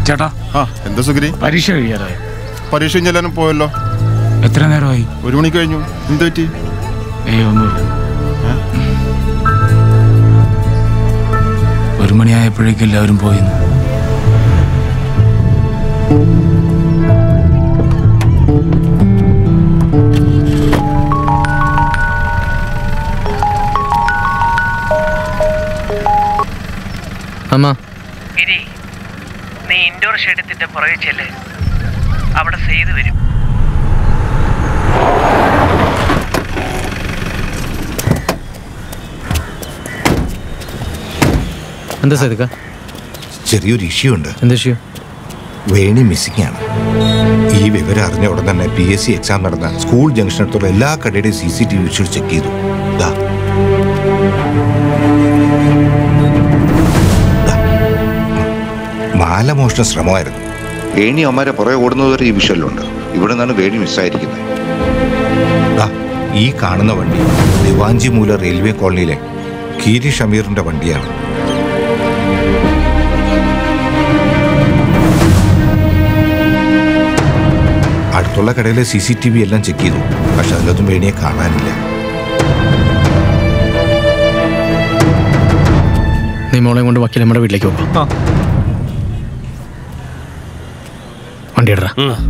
ചേട്ടാ ആ എന്താ സുഗിരി പരീക്ഷ കഴിയാറായി പരീക്ഷ ചെല്ലാനും പോയല്ലോ എത്ര നേരമായി ഒരു മണിക്ക് കഴിഞ്ഞു എന്ത് പറ്റി ഏയ് ഒന്നുമില്ല ഒരു മണിയായപ്പോഴേക്കും എല്ലാവരും പോയിന്ന് അമ്മ ഗിരി നീ ഇൻഡോർ ഷെഡത്തിന്റെ പുറകെ ചെല്ല് അവിടെ ചെയ്തു വരും എന്താ സേതുക്ക ചെറിയൊരു ഇഷ്യൂ ഉണ്ട് എന്താ ഇഷ്യൂ വേണി മിസ്സിംഗ് ആണ് ഈ വിവരം അറിഞ്ഞ ഉടൻ തന്നെ പി എസ് സി എക്സാം നടന്ന സ്കൂൾ ജംഗ്ഷനടുത്തുള്ള എല്ലാ കടയുടെയും C C T V visual check ചെയ്തു ദാ. ദാ. മാലമോഷണ ശ്രമമായിരുന്നു വേണി അമ്മമാരെ പുറകെ ഓടുന്നത് വരെ ഈ വിഷ്വലുണ്ട് ഇവിടെ നിന്നാണ് വേണി മിസ്സായിരിക്കുന്നത് ദാ, ഈ കാണുന്ന വണ്ടി ദിവാഞ്ചി മൂല റെയിൽവേ കോളനിയിലെ കീരി ഷമീറിന്റെ വണ്ടിയാണ് അടുത്തുള്ള കടയിലെ സി സി ടി വി എല്ലാം ചെക്ക് ചെയ്തു പക്ഷെ അതിലൊന്നും വേണിയെ കാണാനില്ല നീ മോളെ കൊണ്ട് വക്കീലമ്മയുടെ വീട്ടിലേക്ക് പോകാം വണ്ടി ഇടറാ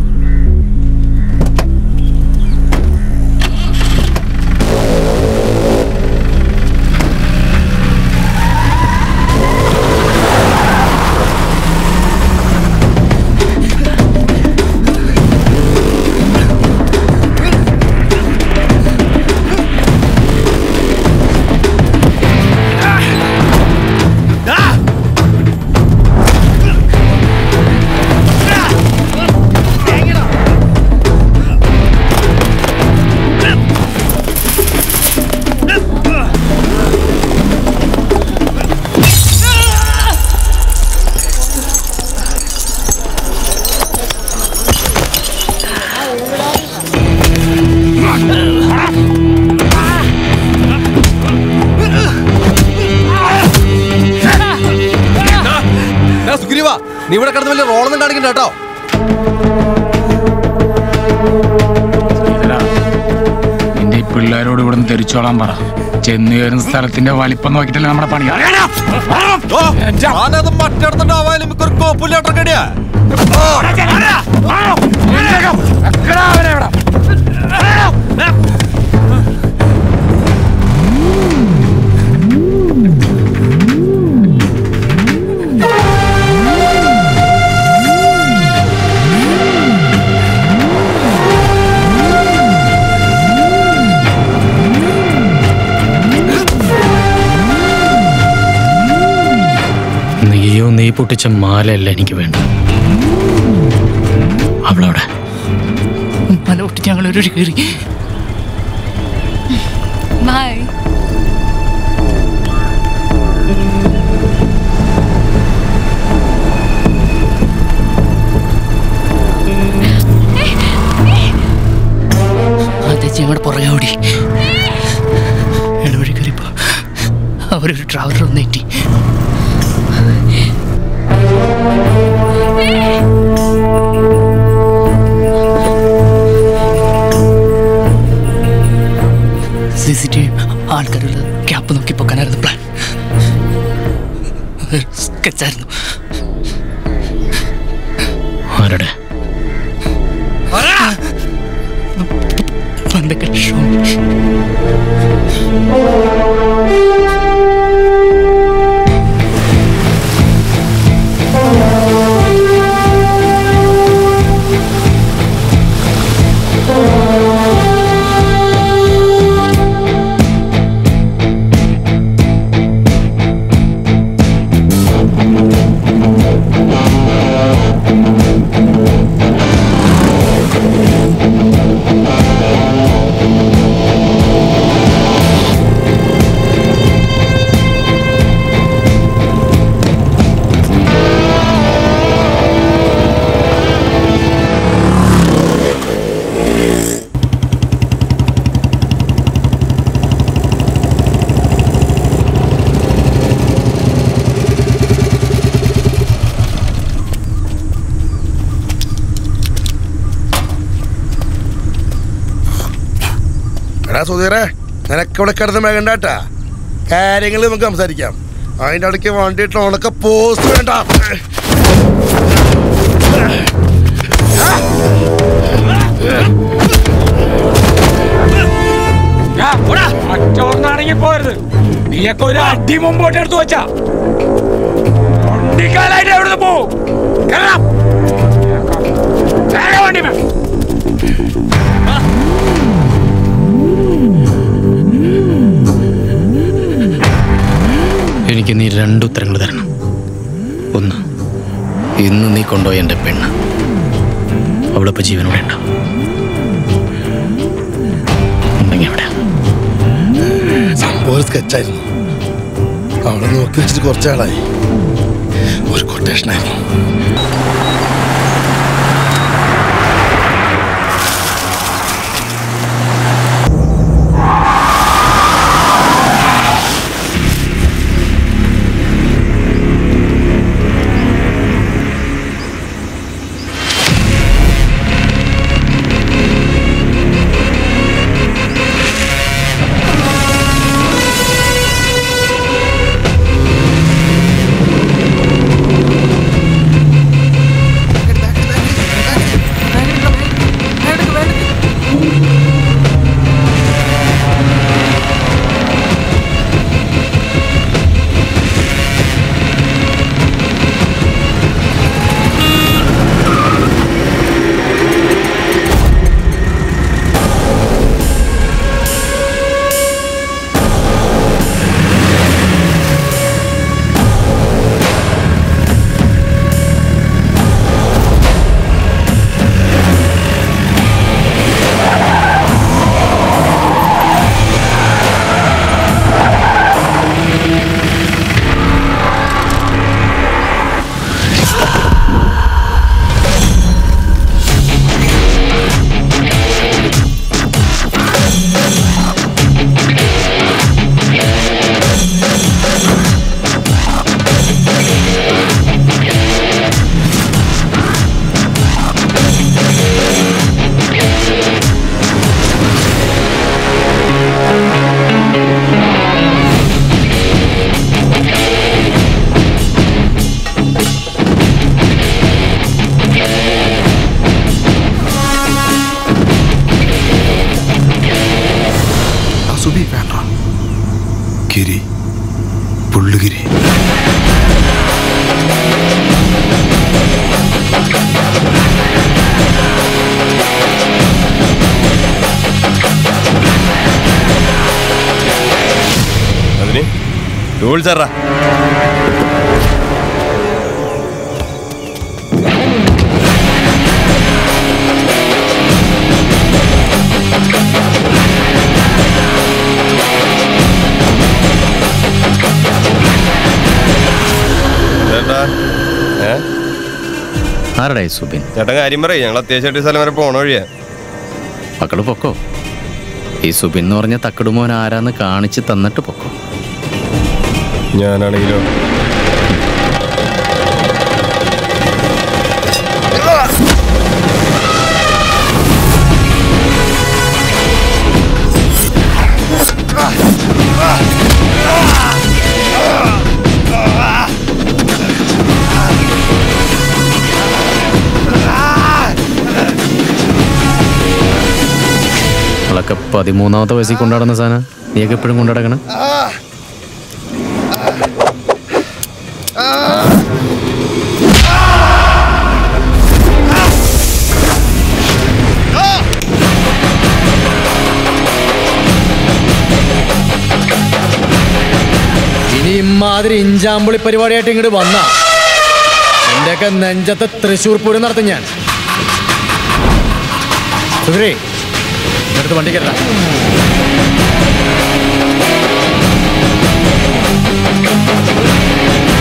സുഗ്രീവ നീ ഇവിടെ കിടന്ന് വലിയ റോളൊന്നും കാണിക്കണ്ട കേട്ടോ ഇതെടാ, നിന്റെ ഈ പിള്ളേരോട് ഇവിടെ നിന്ന് തിരിച്ചോളാൻ പറ ചെന്ന് കയറുന്ന സ്ഥലത്തിന്റെ വലിപ്പം നോക്കിയിട്ടല്ലേ നമ്മുടെ പണി അറിയാലോ? ഞാനത് മറ്റിടത്തുണ്ടാവാനും ഒരു കോപ്പില്ലാട്ടോ കടിയാ നീയോ നീ പൊട്ടിച്ച മാലയല്ല എനിക്ക് വേണ്ട അവളവിടെ മല പൊട്ടി ഞങ്ങൾ ഒരു കയറി ബൈ അതെ ഞങ്ങളുടെ പുറകെ ഓടി ഇടവഴി കയറിയപ്പോ അവരൊരു ട്രാവലർ ഒന്നേറ്റി സി സി ടി വി ആൾക്കാരുള്ള ക്യാപ്പ് നോക്കി പൊക്കാനായിരുന്നു പ്ലാൻ സ്കെച്ചായിരുന്നു ആരുടെ പണ്ടൊക്കെ ഷോ ആ എടാ സുധീറെ നിനക്ക് ഇവിടെ കിടന്ന് വേഗണ്ടാട്ടാ കാര്യങ്ങൾ നമുക്ക് സംസാരിക്കാം അതിൻ്റെ ഇടയ്ക്ക് വേണ്ടിയിട്ട് ഉണക്ക പോസ്റ്റ് വേണ്ട മറ്റോർന്നാണെങ്കിൽ പോരുത് നീയൊക്കെ ഒരു അടി മുമ്പോട്ട് എടുത്തു വെച്ചാ വണ്ടിക്കാലായിട്ട് എവിടുന്ന് പോവും കേറാം. വേറെ വണ്ടി വേ. എനിക്ക് നീ രണ്ട് ഉത്തരങ്ങൾ തരണം ഒന്ന് ഇന്ന് നീ കൊണ്ടുപോയ എൻ്റെ പെണ്ണ് അവളിപ്പോൾ ജീവനോടെ ഉണ്ടാവും ഉണ്ടെങ്കിൽ എവിടെ സംഭവം സ്കെച്ചായിരുന്നു അവിടെ നോക്കി വെച്ചിട്ട് കുറച്ചാളായി ഒരു കൊട്ടേഷനായിരുന്നു സുബി വേണ്ട ഗിരി പുള്ളുഗിരി അതിന് ടൂൾസ് ആറാ ചേട്ടാ ഏ ആരുടെ സുബിൻ ചേട്ടൻ കാര്യം പറയും ഞങ്ങൾ അത്യാവശ്യമായിട്ട് ഈ സ്ഥലം വരെ പോണ വഴിയാ മക്കള് പൊക്കോ ഈ സുബിൻ എന്ന് പറഞ്ഞ തക്കടുമോൻ ആരാന്ന് കാണിച്ച് തന്നിട്ട് പൊക്കോ ഞാനാണെങ്കിലോ നമ്മളൊക്കെ പതിമൂന്നാമത്തെ വയസ്സിൽ കൊണ്ടാടുന്ന സാധനം നീയൊക്കെ എപ്പോഴും കൊണ്ടാടക്കണം ഇനി ഇമാതിരി ഇഞ്ചാമ്പുളി പരിപാടിയായിട്ട് ഇങ്ങോട്ട് വന്ന എന്റെയൊക്കെ നെഞ്ചത്തെ തൃശ്ശൂർ പൂരം നടത്തും ഞാൻ സുധീരേ എടുത്ത് വണ്ടി കയറ്റാം ആ